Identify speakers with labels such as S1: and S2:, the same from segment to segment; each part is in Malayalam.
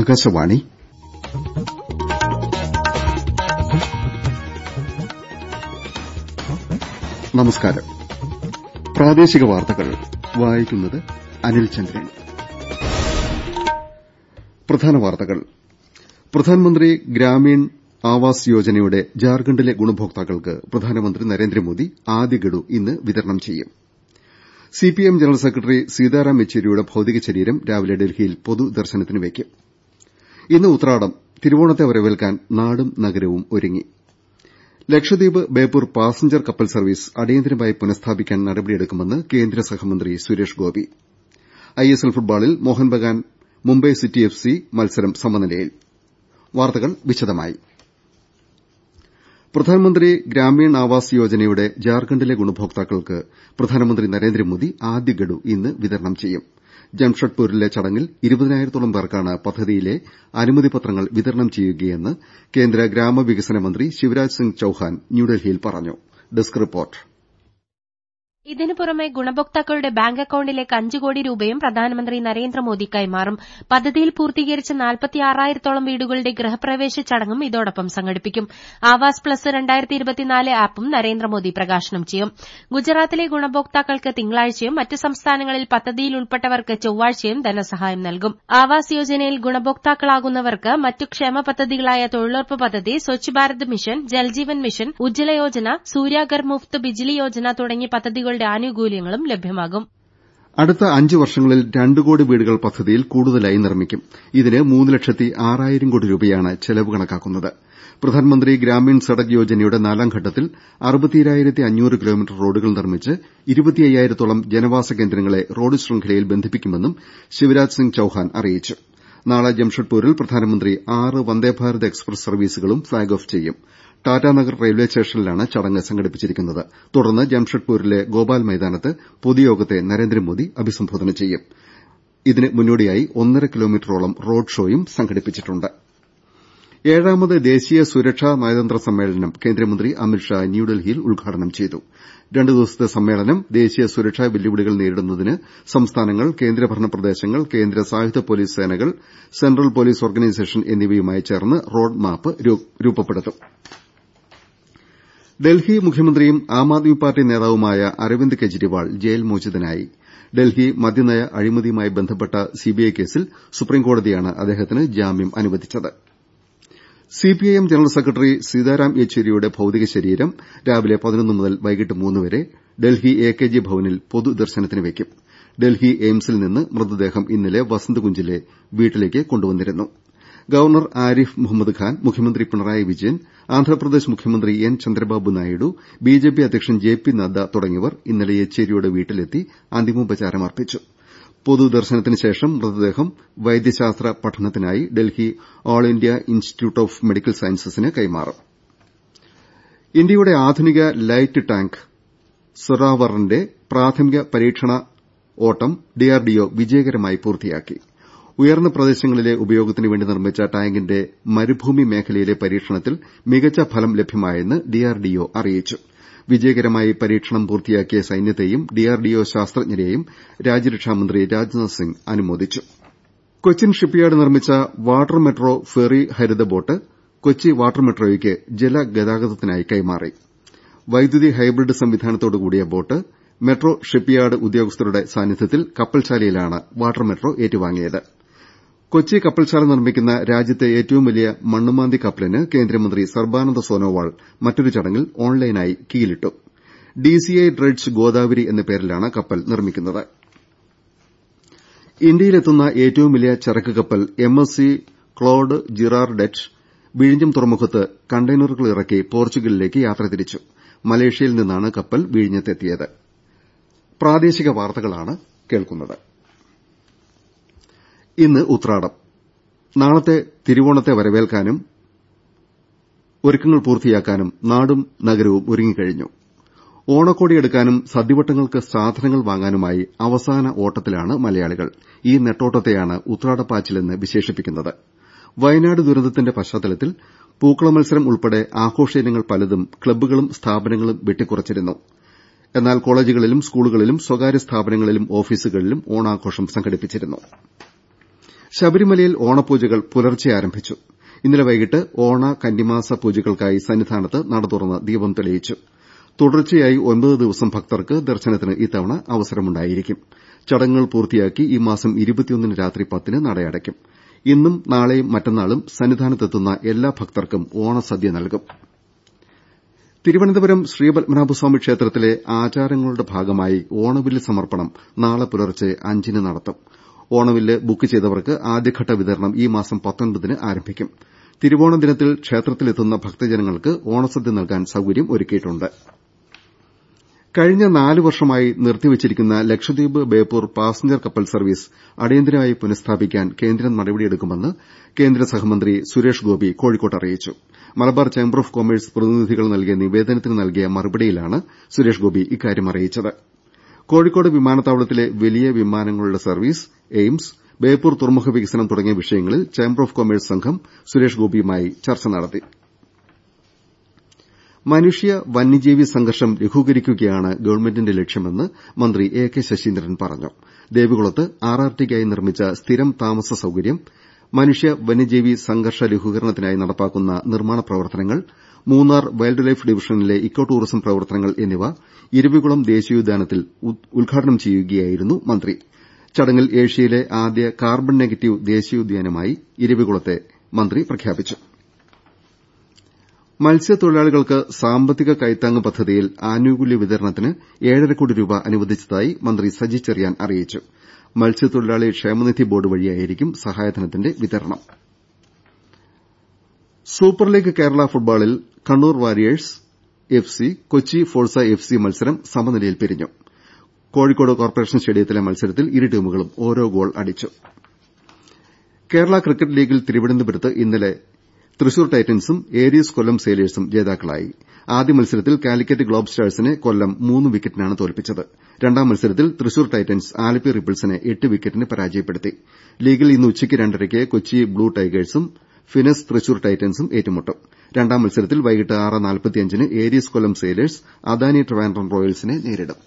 S1: ആകാശവാണി നമസ്കാരം പ്രാദേശിക വാർത്തകൾ വായിക്കുന്നത് അനിൽ ചന്ദ്രൻ പ്രധാന വാർത്തകൾ പ്രധാനമന്ത്രി ഗ്രാമീൺ ആവാസ് യോജനയുടെ ജാർഖണ്ഡിലെ ഗുണഭോക്താക്കൾക്ക് പ്രധാനമന്ത്രി നരേന്ദ്രമോദി ആദ്യ ഗഡു ഇന്ന് വിതരണം ചെയ്യും സിപിഎം ജനറൽ സെക്രട്ടറി സീതാറാം യെച്ചൂരിയുടെ ഭൌതിക ശരീരം രാവിലെ ഡൽഹിയിൽ പൊതുദർശനത്തിന് വയ്ക്കും ഇന്ന് ഉത്രാടം തിരുവോണത്തെ വരവേൽക്കാൻ നാടും നഗരവും ഒരുങ്ങി ലക്ഷദ്വീപ് ബേപ്പൂർ പാസഞ്ചർ കപ്പൽ സർവീസ് അടിയന്തരമായി പുനഃസ്ഥാപിക്കാൻ നടപടിയെടുക്കുമെന്ന് കേന്ദ്ര സഹമന്ത്രി സുരേഷ് ഗോപി ഐഎസ്എൽ ഫുട്ബോളിൽ മോഹൻ ബഗാൻ മുംബൈ സിറ്റി എഫ്സി മത്സരം സമനിലയിൽ വാർത്തകൾ വിശദമായി പ്രധാനമന്ത്രി ഗ്രാമീൺ ആവാസ് യോജനയുടെ ജാർഖണ്ഡിലെ ഗുണഭോക്താക്കൾക്ക് പ്രധാനമന്ത്രി നരേന്ദ്രമോദി ആദ്യ ഗഡു ഇന്ന് വിതരണം ചെയ്യും ജംഷഡ്പൂരിലെ ചടങ്ങിൽ ഇരുപതിനായിരത്തോളം പേർക്കാണ് പദ്ധതിയിലെ അനുമതി പത്രങ്ങൾ വിതരണം ചെയ്യുകയെന്ന് കേന്ദ്ര ഗ്രാമവികസന മന്ത്രി ശിവരാജ് സിംഗ് ചൌഹാൻ ന്യൂഡൽഹിയിൽ പറഞ്ഞു ഡെസ്ക് റിപ്പോർട്ട്
S2: ഇതിനു പുറമെ ഗുണഭോക്താക്കളുടെ ബാങ്ക് അക്കൌണ്ടിലേക്ക് അഞ്ച് കോടി രൂപയും പ്രധാനമന്ത്രി നരേന്ദ്രമോദി കൈമാറും പദ്ധതിയിൽ പൂർത്തീകരിച്ച നാൽപ്പത്തിയാറായിരത്തോളം വീടുകളുടെ ഗൃഹപ്രവേശ ചടങ്ങും ഇതോടൊപ്പം സംഘടിപ്പിക്കും ആവാസ് പ്ലസ് ആപ്പും നരേന്ദ്രമോദി പ്രകാശനം ചെയ്യും ഗുജറാത്തിലെ ഗുണഭോക്താക്കൾക്ക് തിങ്കളാഴ്ചയും മറ്റ് സംസ്ഥാനങ്ങളിൽ പദ്ധതിയിൽ ഉൾപ്പെട്ടവർക്ക് ചൊവ്വാഴ്ചയും ധനസഹായം നൽകും ആവാസ് യോജനയിൽ ഗുണഭോക്താക്കളാകുന്നവർക്ക് മറ്റു ക്ഷേമ പദ്ധതികളായ തൊഴിലുറപ്പ് പദ്ധതി സ്വച്ഛ് ഭാരത് മിഷൻ ജൽജീവൻ മിഷൻ ഉജ്ജ്വല യോജന സൂര്യാഗർ മുഫ്ത് ബിജിലി യോജന തുടങ്ങിയ പദ്ധതികളുടെ ആനുകൂല്യങ്ങളും ലഭ്യമാകും
S1: അടുത്ത അഞ്ച് വർഷങ്ങളിൽ രണ്ട് കോടി വീടുകൾ പദ്ധതിയിൽ കൂടുതലായി നിർമ്മിക്കും ഇതിന് മൂന്ന് ലക്ഷത്തി ആറായിരം കോടി രൂപയാണ് ചെലവ് കണക്കാക്കുന്നത് പ്രധാനമന്ത്രി ഗ്രാമീൺ സഡക് യോജനയുടെ നാലാം ഘട്ടത്തിൽ അറുപത്തിയേഴായിരത്തി അഞ്ഞൂറ് കിലോമീറ്റർ റോഡുകൾ നിർമ്മിച്ച് ഇരുപത്തിയ്യായിരത്തോളം ജനവാസ കേന്ദ്രങ്ങളെ റോഡ് ശൃംഖലയിൽ ബന്ധിപ്പിക്കുമെന്നും ശിവരാജ് സിംഗ് ചൌഹാൻ അറിയിച്ചു നാളെ ജംഷഡ്പൂരിൽ പ്രധാനമന്ത്രി ആറ് വന്ദേഭാരത് എക്സ്പ്രസ് സർവീസുകളും ഫ്ളാഗ് ഓഫ് ചെയ്യും ടാറ്റാനഗർ റെയിൽവേ സ്റ്റേഷനിലാണ് ചടങ്ങ് സംഘടിപ്പിച്ചിരിക്കുന്നത് തുടർന്ന് ജംഷഡ്പൂരിലെ ഗോപാൽ മൈതാനത്ത് പൊതുയോഗത്തെ നരേന്ദ്രമോദി അഭിസംബോധന ചെയ്യും ഇതിന് മുന്നോടിയായി ഒന്നര കിലോമീറ്ററോളം റോഡ് ഷോയും സംഘടിപ്പിച്ചിട്ടുണ്ട് ഏഴാമത് ദേശീയ സുരക്ഷാ നയതന്ത്ര സമ്മേളനം കേന്ദ്രമന്ത്രി അമിത്ഷാ ന്യൂഡൽഹിയിൽ ഉദ്ഘാടനം ചെയ്തു രണ്ട് ദിവസത്തെ സമ്മേളനം ദേശീയ സുരക്ഷാ വെല്ലുവിളികൾ നേരിടുന്നതിന് സംസ്ഥാനങ്ങൾ കേന്ദ്രഭരണ പ്രദേശങ്ങൾ കേന്ദ്ര സായുധ പോലീസ് സേനകൾ സെൻട്രൽ പോലീസ് ഓർഗനൈസേഷൻ എന്നിവയുമായി ചേർന്ന് റോഡ് മാപ്പ് രൂപപ്പെടുത്തും ഡൽഹി മുഖ്യമന്ത്രിയും ആം ആദ്മി പാർട്ടി നേതാവുമായ അരവിന്ദ് കെജ്രിവാൾ ജയിൽ മോചിതനായി ഡൽഹി മദ്യനയ അഴിമതിയുമായി ബന്ധപ്പെട്ട സിബിഐ കേസിൽ സുപ്രീംകോടതിയാണ് അദ്ദേഹത്തിന് ജാമ്യം അനുവദിച്ചത് സിപിഐഎം ജനറൽ സെക്രട്ടറി സീതാറാം യെച്ചൂരിയുടെ ഭൌതിക ശരീരം രാവിലെ പതിനൊന്ന് മുതൽ വൈകിട്ട് മൂന്ന് വരെ ഡൽഹി എ കെ ജി ഭവനിൽ പൊതുദർശനത്തിന് വയ്ക്കും ഡൽഹി എയിംസിൽ നിന്ന് മൃതദേഹം ഇന്നലെ വസന്തകുഞ്ചിലെ വീട്ടിലേക്ക് കൊണ്ടുവന്നിരുന്നു ഗവർണർ ആരിഫ് മുഹമ്മദ് ഖാൻ മുഖ്യമന്ത്രി പിണറായി വിജയൻ ആന്ധ്രാപ്രദേശ് മുഖ്യമന്ത്രി എൻ ചന്ദ്രബാബു നായിഡു ബിജെപി അധ്യക്ഷൻ ജെ പി നദ്ദ തുടങ്ങിയവർ ഇന്നലെ യെച്ചൂരിയുടെ വീട്ടിലെത്തി അന്തിമോപചാരം അർപ്പിച്ചു പൊതുദർശനത്തിന് ശേഷം മൃതദേഹം വൈദ്യശാസ്ത്ര പഠനത്തിനായി Delhi all India institute of medical സയൻസസിന് കൈമാറും ഇന്ത്യയുടെ ആധുനിക ലൈറ്റ് ടാങ്ക് സൊറാവറിന്റെ പ്രാഥമിക പരീക്ഷണ ഓട്ടം ഡിആർഡിഒ വിജയകരമായി പൂർത്തിയാക്കി ഉയർന്ന പ്രദേശങ്ങളിലെ ഉപയോഗത്തിനുവേണ്ടി നിർമ്മിച്ച ടാങ്കിന്റെ മരുഭൂമി മേഖലയിലെ പരീക്ഷണത്തിൽ മികച്ച ഫലം ലഭ്യമായെന്ന് ഡിആർഡിഒ അറിയിച്ചു വിജയകരമായി പരീക്ഷണം പൂർത്തിയാക്കിയ സൈന്യത്തെയും ഡിആർഡിഒ ശാസ്ത്രജ്ഞരെയും രാജ്യരക്ഷാമന്ത്രി രാജ്നാഥ് സിംഗ് അനുമോദിച്ചു കൊച്ചിൻ ഷിപ്പ്യാർഡ് നിർമ്മിച്ച വാട്ടർ മെട്രോ ഫെറി ഹരിത ബോട്ട് കൊച്ചി വാട്ടർ മെട്രോയ്ക്ക് ജലഗതാഗതത്തിനായി കൈമാറി വൈദ്യുതി ഹൈബ്രിഡ് സംവിധാനത്തോടുകൂടിയ ബോട്ട് മെട്രോ ഷിപ്പ്യാർഡ് ഉദ്യോഗസ്ഥരുടെ സാന്നിധ്യത്തിൽ കപ്പൽശാലയിലാണ് വാട്ടർ മെട്രോ ഏറ്റുവാങ്ങിയത് കൊച്ചി കപ്പൽശാല നിർമ്മിക്കുന്ന രാജ്യത്തെ ഏറ്റവും വലിയ മണ്ണുമാന്തി കപ്പലിന് കേന്ദ്രമന്ത്രി സർബാനന്ദ സോനോവാൾ മറ്റൊരു ചടങ്ങിൽ ഓൺലൈനായി കീലിട്ടു ഡിസിഐ ഡ്രെഡ്ജ് ഗോദാവരി എന്ന പേരിലാണ് കപ്പൽ നിർമ്മിക്കുന്നത് ഇന്ത്യയിലെത്തുന്ന ഏറ്റവും വലിയ ചരക്ക് കപ്പൽ M S C Claude Girardet വിഴിഞ്ഞം തുറമുഖത്ത് കണ്ടെയ്നറുകൾ ഇറക്കി പോർച്ചുഗലിലേക്ക് യാത്ര തിരിച്ചു മലേഷ്യയിൽ നിന്നാണ് കപ്പൽ വിഴിഞ്ഞത്തെത്തിയത് പ്രാദേശിക വാർത്തകളാണ് കേൾക്കുന്നത് ഇന്ന് ഉത്രാടം നാളത്തെ തിരുവോണത്തെ വരവേൽക്കാനും ഒരുക്കങ്ങൾ പൂർത്തിയാക്കാനും നാടും നഗരവും ഒരുങ്ങിക്കഴിഞ്ഞു ഓണക്കോടിയെടുക്കാനും സദ്യവട്ടങ്ങൾക്ക് സാധനങ്ങൾ വാങ്ങാനുമായി അവസാന ഓട്ടത്തിലാണ് മലയാളികൾ ഈ നെട്ടോട്ടത്തെയാണ് ഉത്രാടപ്പാച്ചിലെന്ന് വിശേഷിപ്പിക്കുന്നത് വയനാട് ദുരന്തത്തിന്റെ പശ്ചാത്തലത്തിൽ പൂക്കള മത്സരം ഉൾപ്പെടെ ആഘോഷ ഇനങ്ങൾ പലതും ക്ലബ്ബുകളും സ്ഥാപനങ്ങളും വെട്ടിക്കുറച്ചിരുന്നു എന്നാൽ കോളേജുകളിലും സ്കൂളുകളിലും സ്വകാര്യ സ്ഥാപനങ്ങളിലും ഓഫീസുകളിലും ഓണാഘോഷം സംഘടിപ്പിച്ചിരുന്നു ശബരിമലയിൽ ഓണപൂജകൾ പുലർച്ചെ ആരംഭിച്ചു ഇന്നലെ വൈകിട്ട് ഓണ കന്നിമാസ പൂജകൾക്കായി സന്നിധാനത്ത് നട തുറന്ന് ദീപം തെളിയിച്ചു തുടർച്ചയായി ഒൻപത് ദിവസം ഭക്തർക്ക് ദർശനത്തിന് ഇത്തവണ അവസരമുണ്ടായിരിക്കും ചടങ്ങുകൾ പൂർത്തിയാക്കി ഈ മാസം ഇരുപത്തിയൊന്നിന് രാത്രി പത്തിന് നടയടയ്ക്കും ഇന്നും നാളെയും മറ്റന്നാളും സന്നിധാനത്തെത്തുന്ന എല്ലാ ഭക്തർക്കും ഓണസദ്യ നൽകും തിരുവനന്തപുരം ശ്രീപത്മനാഭസ്വാമി ക്ഷേത്രത്തിലെ ആചാരങ്ങളുടെ ഭാഗമായി ഓണവില്ല് സമർപ്പണം നാളെ പുലർച്ചെ അഞ്ചിന് നടത്തും ഓണവില്ല് ബുക്ക് ചെയ്തവർക്ക് ആദ്യഘട്ട വിതരണം ഈ മാസം പത്തൊൻപതിന് ആരംഭിക്കും തിരുവോണ ദിനത്തിൽ ക്ഷേത്രത്തിലെത്തുന്ന ഭക്തജനങ്ങൾക്ക് ഓണസദ്യ നൽകാൻ സൌകര്യം ഒരുക്കിയിട്ടുണ്ട് കഴിഞ്ഞ നാല് വർഷമായി നിർത്തിവച്ചിരിക്കുന്ന ലക്ഷദ്വീപ് ബേപ്പൂർ പാസഞ്ചർ കപ്പൽ സർവീസ് അടിയന്തരമായി പുനഃസ്ഥാപിക്കാൻ കേന്ദ്രം നടപടിയെടുക്കുമെന്ന് കേന്ദ്ര സഹമന്ത്രി സുരേഷ് ഗോപി കോഴിക്കോട്ട് അറിയിച്ചു മലബാർ ചേംബർ ഓഫ് കൊമേഴ്സ് പ്രതിനിധികൾ നൽകിയ നിവേദനത്തിന് നൽകിയ മറുപടിയിലാണ് സുരേഷ് ഗോപി ഇക്കാര്യം അറിയിച്ചത് കോഴിക്കോട് വിമാനത്താവളത്തിലെ വലിയ വിമാനങ്ങളുടെ സർവീസ് എയിംസ് ബേപ്പൂർ തുറമുഖ വികസനം തുടങ്ങിയ വിഷയങ്ങളിൽ ചേംബർ ഓഫ് കൊമേഴ്സ് സംഘം സുരേഷ് ഗോപിയുമായി ചർച്ച നടത്തി മനുഷ്യ വന്യജീവി സംഘർഷം ലഘൂകരിക്കുകയാണ് ഗവൺമെന്റിന്റെ ലക്ഷ്യമെന്ന് മന്ത്രി എ കെ ശശീന്ദ്രൻ പറഞ്ഞു ദേവികുളത്ത് ആർ ആർ ടിക്കായി നിർമ്മിച്ച സ്ഥിരം താമസ സൌകര്യം മനുഷ്യ വന്യജീവി സംഘർഷ ലഘൂകരണത്തിനായി നടപ്പാക്കുന്ന നിർമ്മാണ പ്രവർത്തനങ്ങൾ മൂന്നാർ വൈൽഡ് ലൈഫ് ഡിവിഷനിലെ ഇക്കോ ടൂറിസം പ്രവർത്തനങ്ങൾ എന്നിവ ഇരവികുളം ദേശീയോദ്യാനത്തിൽ ഉദ്ഘാടനം ചെയ്യുകയായിരുന്നു മന്ത്രി ചടങ്ങിൽ ഏഷ്യയിലെ ആദ്യ കാർബൺ നെഗറ്റീവ് ദേശീയോദ്യാനമായി ഇരവികുളത്തെ മന്ത്രി പ്രഖ്യാപിച്ചു മത്സ്യത്തൊഴിലാളികൾക്ക് സാമ്പത്തിക കൈത്താങ്ങ് പദ്ധതിയിൽ ആനുകൂല്യ വിതരണത്തിന് ഏഴര കോടി രൂപ അനുവദിച്ചതായി മന്ത്രി സജി ചെറിയാൻ അറിയിച്ചു മത്സ്യത്തൊഴിലാളി ക്ഷേമനിധി ബോർഡ് വഴിയായിരിക്കും സഹായധനത്തിന്റെ വിതരണം സൂപ്പർ ലീഗ് കേരള ഫുട്ബോളിൽ Kannur warriors F C Kochi force F C മത്സരം സമനിലയിൽ പിരിഞ്ഞു കോഴിക്കോട് കോർപ്പറേഷൻ സ്റ്റേഡിയത്തിലെ മത്സരത്തിൽ ഇരു ടീമുകളും ഓരോ ഗോൾ അടിച്ചു കേരള ക്രിക്കറ്റ് ലീഗിൽ തിരുവനന്തപുരത്ത് ഇന്നലെ തൃശൂർ ടൈറ്റൻസും ഏരീസ് കൊല്ലം സെയിലേഴ്സും ജേതാക്കളായി ആദ്യ മത്സരത്തിൽ കാലിക്കറ്റ് ഗ്ലോബ് സ്റ്റാഴ്സിനെ കൊല്ലം മൂന്ന് വിക്കറ്റിനാണ് തോൽപ്പിച്ചത് രണ്ടാം മത്സരത്തിൽ തൃശൂർ ടൈറ്റൻസ് ആലപ്പി റിപ്പിൾസിനെ എട്ട് വിക്കറ്റിന് പരാജയപ്പെടുത്തി ലീഗിൽ ഇന്ന് ഉച്ചയ്ക്ക് രണ്ടരയ്ക്ക് കൊച്ചി ബ്ലൂ ടൈഗേഴ്സും ഫിനസ് തൃശൂർ ടൈറ്റൻസും ഏറ്റുമുട്ടും രണ്ടാം മത്സരത്തിൽ വൈകിട്ട് ആറ് നാൽപ്പത്തിയഞ്ചിന് ഏരീസ് കൊല്ലം സെയിലേഴ്സ് അദാനി ട്രിവാൻഡ്രം റോയൽസിനെ നേരിടും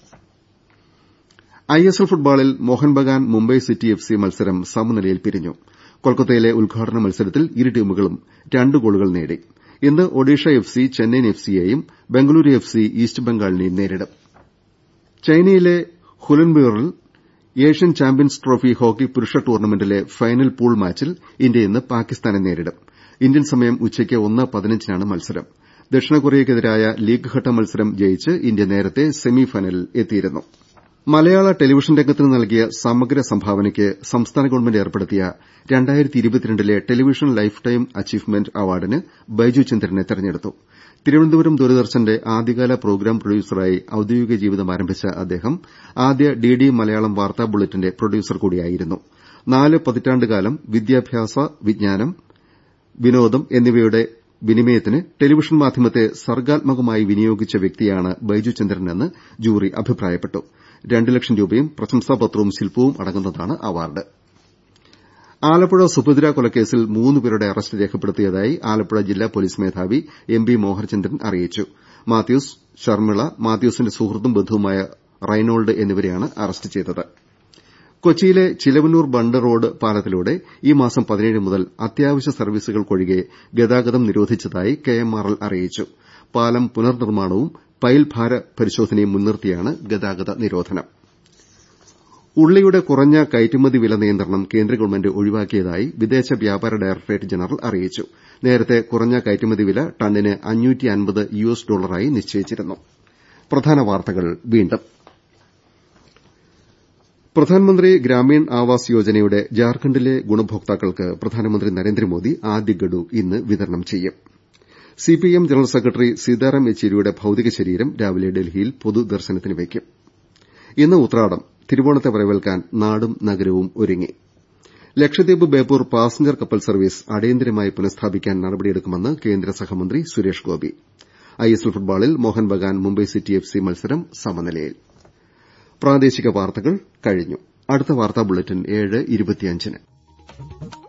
S1: ഐഎസ്എൽ ഫുട്ബോളിൽ Mohun Bagan Mumbai city F C മത്സരം സമനിലയിൽ പിരിഞ്ഞു കൊൽക്കത്തയിലെ ഉദ്ഘാടന മത്സരത്തിൽ ഇരു ടീമുകളും രണ്ട് ഗോളുകൾ നേടി ഇന്ന് Odisha F C Chennaiyin F സിയെയും ബംഗളൂരു എഫ് സി ഈസ്റ്റ് ബംഗാളിനെയും നേരിടും ചൈനയിലെ ഹുലൻബിയോറിൽ ഏഷ്യൻ ചാമ്പ്യൻസ് ട്രോഫി ഹോക്കി പുരുഷ ടൂർണമെന്റിലെ ഫൈനൽ പൂൾ മാച്ചിൽ ഇന്ത്യ ഇന്ന് പാകിസ്ഥാനെ നേരിടും ഇന്ത്യൻ സമയം ഉച്ചയ്ക്ക് ഒന്ന് പതിനഞ്ചിനാണ് മത്സരം ദക്ഷിണ കൊറിയയ്ക്കെതിരായ ലീഗ് ഘട്ട മത്സരം ജയിച്ച് ഇന്ത്യ നേരത്തെ സെമി ഫൈനലിൽ എത്തിയിരുന്നു മലയാള ടെലിവിഷൻ രംഗത്തിന് നൽകിയ സമഗ്ര സംഭാവനയ്ക്ക് സംസ്ഥാന ഗവൺമെന്റ് ഏർപ്പെടുത്തിയ ലെ ടെലിവിഷൻ ലൈഫ് ടൈം അച്ചീവ്മെന്റ് അവാർഡിന് ബൈജു ചന്ദ്രനെ തെരഞ്ഞെടുത്തു തിരുവനന്തപുരം ദൂരദർശന്റെ ആദ്യകാല പ്രോഗ്രാം പ്രൊഡ്യൂസറായി ഔദ്യോഗിക ജീവിതം ആരംഭിച്ച അദ്ദേഹം ആദ്യ ഡിഡി മലയാളം വാർത്താ ബുള്ളറ്റിന്റെ പ്രൊഡ്യൂസർ കൂടിയായിരുന്നു നാല് പതിറ്റാണ്ടുകാലം വിദ്യാഭ്യാസ വിജ്ഞാനം വിനോദം എന്നിവയുടെ വിനിമയത്തിന് ടെലിവിഷൻ മാധ്യമത്തെ സർഗ്ഗാത്മകമായി വിനിയോഗിച്ച വ്യക്തിയാണ് ബൈജു ചന്ദ്രനെന്ന് ജൂറി അഭിപ്രായപ്പെട്ടു രണ്ട് ലക്ഷം രൂപയും പ്രശംസാപത്രവും ശില്പവും അടങ്ങുന്നതാണ് അവാർഡ് ആലപ്പുഴ സുഭദ്ര കൊലക്കേസിൽ മൂന്നുപേരുടെ അറസ്റ്റ് രേഖപ്പെടുത്തിയതായി ആലപ്പുഴ ജില്ലാ പോലീസ് മേധാവി എം ബി മോഹനചന്ദ്രൻ അറിയിച്ചു മാത്യൂസ് ശർമിള മാത്യൂസിന്റെ സുഹൃത്തും ബന്ധുവുമായ റൈനോൾഡ് എന്നിവരെയാണ് അറസ്റ്റ് ചെയ്തത് കൊച്ചിയിലെ ചിലവന്നൂർ ബണ്ട് റോഡ് പാലത്തിലൂടെ ഈ മാസം പതിനേഴ് മുതൽ അത്യാവശ്യ സർവീസുകൾക്കൊഴികെ ഗതാഗതം നിരോധിച്ചതായി കെഎംആർഎൽ അറിയിച്ചു പാലം പുനർനിർമ്മാണവും പൈൽ ഭാര പരിശോധനയും മുൻനിർത്തിയാണ് ഗതാഗത നിരോധനം ഉള്ളിയുടെ കുറഞ്ഞ കയറ്റുമതി വില നിയന്ത്രണം കേന്ദ്ര ഗവൺമെന്റ് ഒഴിവാക്കിയതായി വിദേശ വ്യാപാര ഡയറക്ടറേറ്റ് ജനറൽ അറിയിച്ചു നേരത്തെ കുറഞ്ഞ കയറ്റുമതി വില ടണ്ണിന് യു എസ് ഡോളറായി നിശ്ചയിച്ചിരുന്നു പ്രധാനമന്ത്രി ഗ്രാമീൺ ആവാസ് യോജനയുടെ ജാർഖണ്ഡിലെ ഗുണഭോക്താക്കൾക്ക് പ്രധാനമന്ത്രി നരേന്ദ്രമോദി ആദ്യ ഗഡു ഇന്ന് വിതരണം ചെയ്യും സിപിഐഎം ജനറൽ സെക്രട്ടറി സീതാറാം യെച്ചൂരിയുടെ ഭൌതിക ശരീരം രാവിലെ ഡൽഹിയിൽ പൊതുദർശനത്തിന് വയ്ക്കും ഇന്ന് ഉത്രാടം തിരുവോണത്തെ വരവേൽക്കാൻ നാടും നഗരവും ഒരുങ്ങി ലക്ഷദ്വീപ് ബേപ്പൂർ പാസഞ്ചർ കപ്പൽ സർവീസ് അടിയന്തരമായി പുനഃസ്ഥാപിക്കാൻ നടപടിയെടുക്കുമെന്ന് കേന്ദ്ര സഹമന്ത്രി സുരേഷ് ഗോപി ഐഎസ്എൽ ഫുട്ബോളിൽ Mohun Bagan Mumbai city F C മത്സരം സമനിലയിൽ പ്രാദേശിക വാർത്തകൾ കഴിഞ്ഞു അടുത്ത വാർത്താ ബുള്ളറ്റിൻ ഏഴ് ഇരുപത്തിയഞ്ചിന്